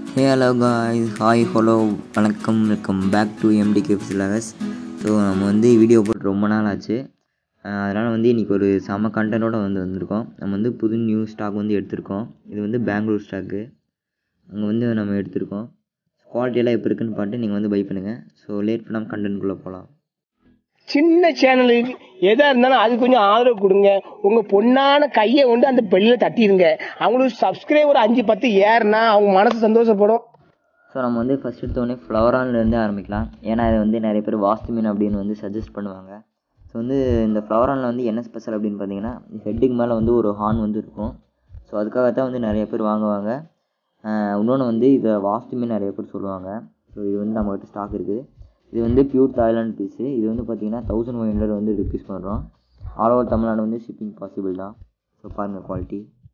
ஹே hello guys hi hello வணக்கம் welcome back to MT caps lovers so நம்ம வந்து video போட்டு ரொம்ப நாள் ஆச்சு அதனால் வந்து இன்றைக்கி ஒரு செம கண்டென்ட்டோட வந்து வந்திருக்கோம் நம்ம வந்து புது நியூ ஸ்டாக் வந்து எடுத்திருக்கோம் இது வந்து பெங்களூர் ஸ்டாக்கு அங்கே வந்து நம்ம எடுத்திருக்கோம் குவாலிட்டியெல்லாம் எப்படி இருக்குன்னு பார்த்து நீங்கள் வந்து பை பண்ணுங்கள் ஸோ லேட் பண்ணாமல் கண்டென்ட்குள்ளே போகலாம் சின்ன சேனலுக்கு எதா இருந்தாலும் அது கொஞ்சம் ஆதரவு கொடுங்க உங்க பொண்ணான கையை கொண்டு அந்த பெல்லில தட்டிடுங்க அவங்களுக்கு சப்ஸ்கிரைபர் அஞ்சு பத்து ஏறுனா அவங்க மனசு சந்தோஷப்படும் ஸோ நம்ம வந்து ஃபஸ்ட் எடுத்தோடனே ஃப்ளவரான்லேருந்து ஆரம்பிக்கலாம் ஏன்னா இது வந்து நிறைய பேர் வாஸ்து மீன் அப்படின்னு வந்து சஜஸ்ட் பண்ணுவாங்க ஸோ வந்து இந்த ஃப்ளவரானில் வந்து என்ன ஸ்பெஷல் அப்படின்னு பார்த்தீங்கன்னா ஹெட்டுக்கு மேலே வந்து ஒரு ஹார்ன் வந்து இருக்கும் ஸோ அதுக்காகத்தான் வந்து நிறைய பேர் வாங்குவாங்க இன்னொன்று வந்து இதை வாஸ்து மீன் நிறைய பேர் சொல்லுவாங்க ஸோ இது வந்து நம்மகிட்ட ஸ்டாக் இருக்குது இது வந்து பியூர் தாய்லாண்ட் பீஸு இது வந்து பார்த்தீங்கன்னா தௌசண்ட் ஃபைவ் ஹண்ட்ரட் வந்து ரிப்பீஸ் பண்ணுறோம் ஆல் ஓவர் தமிழ்நாடு வந்து ஷிப்பிங் பாசிபிள் தான் ஸோ பாருங்கள் குவாலிட்டி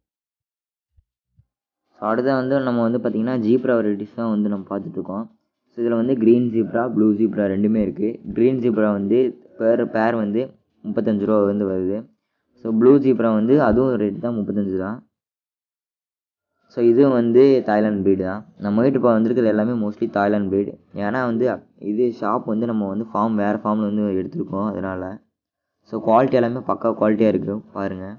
ஸோ அடுத்த வந்து நம்ம வந்து பார்த்திங்கன்னா ஜீப்ரா வெரைட்டிஸ் தான் வந்து நம்ம பார்த்துட்ருக்கோம் ஸோ இதில் வந்து க்ரீன் ஜீப்ரா ப்ளூ ஜீப்ரா ரெண்டுமே இருக்குது க்ரீன் ஜீப்ரா வந்து பேர் பேர் வந்து முப்பத்தஞ்சு ரூபா வந்து வருது ஸோ ப்ளூ ஜீப்ரா வந்து அதுவும் ரேட் தான் முப்பத்தஞ்சு தான் ஸோ இது வந்து தாய்லாண்ட் ப்ரீடு தான் நம்ம கிட்ட இப்போ வந்திருக்கிறது எல்லாமே மோஸ்ட்லி தாய்லாண்ட் ப்ரீடு ஏன்னா வந்து இது ஷாப் வந்து நம்ம வந்து ஃபார்ம் வேறு ஃபார்மில் வந்து எடுத்திருக்கோம் அதனால் ஸோ குவாலிட்டி எல்லாமே பக்கா குவாலிட்டியாக இருக்குது பாருங்கள்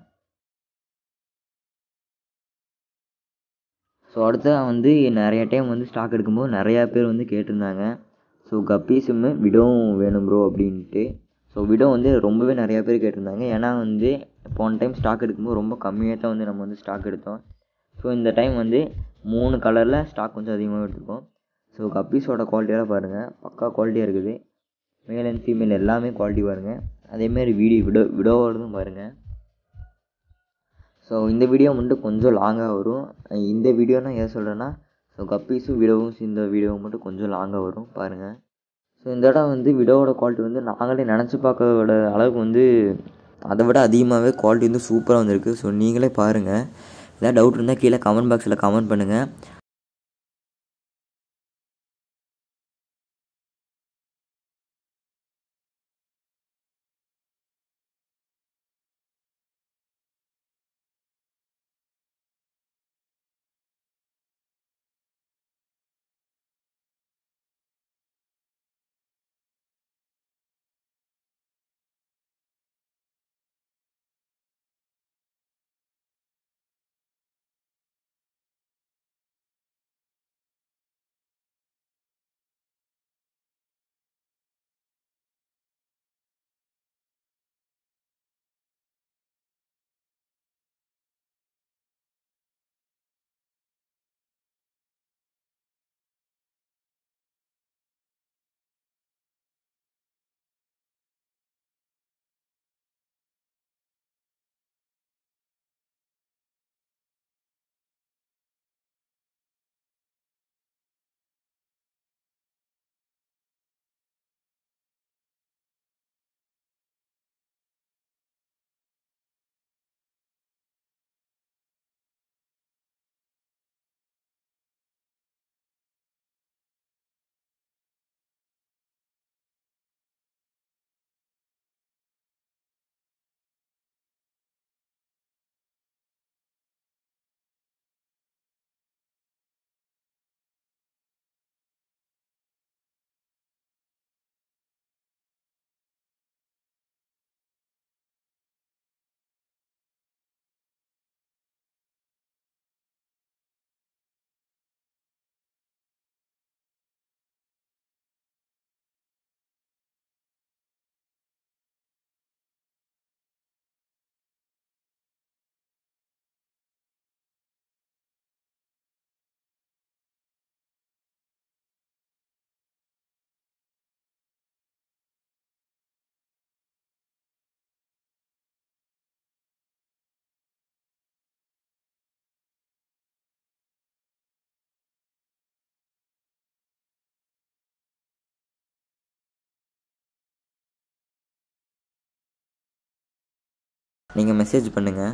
ஸோ அடுத்த வந்து நிறைய டைம் வந்து ஸ்டாக் எடுக்கும்போது நிறையா பேர் வந்து கேட்டிருந்தாங்க ஸோ கப்பீஸுமே விடோவும் வேணும் ப்ரோ அப்படின்ட்டு ஸோ விடோ வந்து ரொம்பவே நிறையா பேர் கேட்டிருந்தாங்க ஏன்னா வந்து போன டைம் ஸ்டாக் எடுக்கும்போது ரொம்ப கம்மியாக தான் வந்து நம்ம வந்து ஸ்டாக் எடுத்தோம் ஸோ இந்த டைம் வந்து மூணு கலரில் ஸ்டாக் கொஞ்சம் அதிகமாக எடுத்துருக்கோம் ஸோ கப்பீஸோட குவாலிட்டியெல்லாம் பாருங்கள் பக்கா குவாலிட்டியாக இருக்குது மேல் அண்ட் ஃபீமேல் எல்லாமே குவாலிட்டி பாருங்கள் அதேமாரி வீடியோ விடோ விடோவோடதும் பாருங்கள் ஸோ இந்த வீடியோ மட்டும் கொஞ்சம் லாங்காக வரும் இந்த வீடியோனா ஏன் சொல்கிறேன்னா ஸோ கப்பீஸும் விடோவும் இந்த வீடியோவும் மட்டும் கொஞ்சம் லாங்காக வரும் பாருங்கள் ஸோ இந்த இடம் வந்து விடோவோட குவாலிட்டி வந்து நாங்களே நினச்சி பார்க்கோட அளவுக்கு வந்து அதை விட அதிகமாகவே குவாலிட்டி வந்து சூப்பராக வந்திருக்கு ஸோ நீங்களே பாருங்கள் ஏதாவது டவுட் இருந்தால் கீழே கமெண்ட் பாக்ஸில் கமெண்ட் பண்ணுங்கள் நீங்கள் மெசேஜ் பண்ணுங்கள்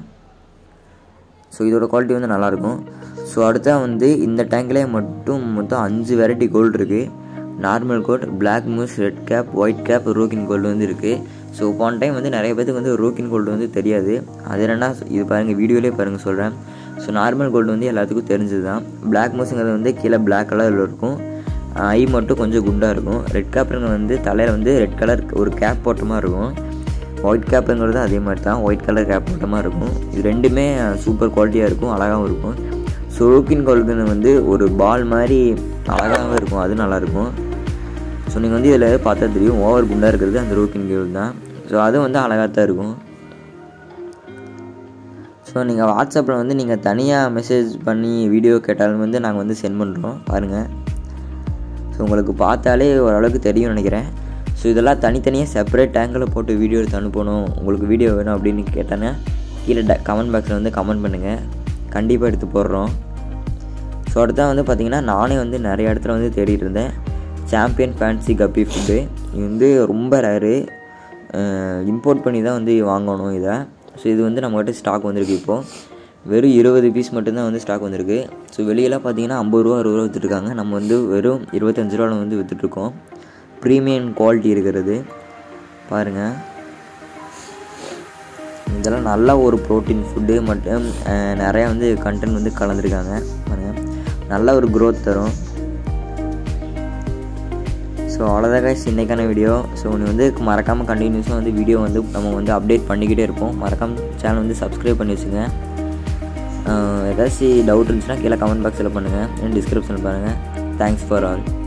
ஸோ இதோட குவாலிட்டி வந்து நல்லாயிருக்கும் ஸோ அடுத்தா வந்து இந்த டேங்க்லேயே மட்டும் மொத்தம் அஞ்சு வெரைட்டி கோல்டு இருக்குது normal gold black moor red cap white cap ryukin gold வந்து இருக்குது ஸோ போன டைம் வந்து நிறைய பேத்துக்கு வந்து ரோக்கின் கோல்டு வந்து தெரியாது அது என்னன்னா இது பாருங்கள் வீடியோலேயே பாருங்கள் சொல்கிறேன் ஸோ நார்மல் கோல்டு வந்து எல்லாத்துக்கும் தெரிஞ்சது தான் பிளாக் மூஸுங்கிறது வந்து கீழே பிளாக் கலரில் இருக்கும் ஐ மட்டும் கொஞ்சம் குண்டாக இருக்கும் ரெட் கேப்புங்க வந்து தலையில் வந்து ரெட் கலர் ஒரு கேப் போட்ட மாதிரி இருக்கும் ஒயிட் கேப்புங்கிறது அதே மாதிரி தான் ஒயிட் கலர் கேப் போட்ட மாதிரி இருக்கும் இது ரெண்டுமே சூப்பர் குவாலிட்டியாக இருக்கும் அழகாகவும் இருக்கும் ஸோ ரோக்கின் கோல்டுன்னு வந்து ஒரு பால் மாதிரி அழகாகவும் இருக்கும் அது நல்லாயிருக்கும் ஸோ நீங்கள் வந்து இதில் பார்த்தா தெரியும் ஓவர் குண்டாக இருக்கிறது அந்த ரோக்கின் கோல்டு தான் ஸோ அதுவும் வந்து அழகாக தான் இருக்கும் ஸோ நீங்கள் வாட்ஸ்அப்பில் வந்து நீங்கள் தனியாக மெசேஜ் பண்ணி வீடியோ கேட்டாலும் வந்து நாங்கள் வந்து சென்ட் பண்ணுறோம் பாருங்கள் ஸோ உங்களுக்கு பார்த்தாலே ஓரளவுக்கு தெரியும் நினைக்கிறேன் ஸோ இதெல்லாம் தனித்தனியாக செப்பரேட் டேங்கில் போட்டு வீடியோ எடுத்து அனுப்பணும் உங்களுக்கு வீடியோ வேணும் அப்படின்னு கேட்டானே கீழே ட கமெண்ட் பாக்ஸில் வந்து கமெண்ட் பண்ணுங்கள் கண்டிப்பாக எடுத்து போடுறோம் ஸோ அடுத்தா வந்து பார்த்திங்கன்னா நானே வந்து நிறைய இடத்துல வந்து தேடிட்டு இருந்தேன் சாம்பியன் ஃபேன்சி கப்பி ஃபுட்டு இது வந்து ரொம்ப ரேரு இம்போர்ட் பண்ணி தான் வந்து வாங்கணும் இதை ஸோ இது வந்து நம்மகிட்ட ஸ்டாக் வந்திருக்கு இப்போது வெறும் இருபது பீஸ் மட்டும்தான் வந்து ஸ்டாக் வந்திருக்கு ஸோ வெளியெல்லாம் பார்த்தீங்கன்னா ஐம்பது ரூபா அறுபது ரூபா விற்றுருக்காங்க நம்ம வந்து வெறும் இருபத்தஞ்சு ரூபாவில் வந்து விற்றுட்ருக்கோம் ப்ரீமியம் குவாலிட்டி இருக்கிறது பாருங்கள் இதெல்லாம் நல்ல ஒரு ப்ரோட்டீன் ஃபுட்டு மட்டும் அஹ், நிறையா வந்து கண்டென்ட் வந்து கலந்துருக்காங்க பாருங்கள் நல்ல ஒரு growth தரும் ஸோ அவ்வளோதான் guys இன்றைக்கான வீடியோ ஸோ நீ வந்து மறக்காமல் கண்டினியூஸாக வந்து வீடியோ வந்து நம்ம வந்து அப்டேட் பண்ணிக்கிட்டே இருப்போம் மறக்காம சேனல் வந்து சப்ஸ்கிரைப் பண்ணி வச்சுங்க ஆஹ் ஏதாச்சும் டவுட் இருந்துச்சுன்னா கீழே கமெண்ட் பாக்ஸில் பண்ணுங்கள் டிஸ்கிரிப்ஷனில் பாருங்கள் தேங்க்ஸ் ஃபார் ஆல்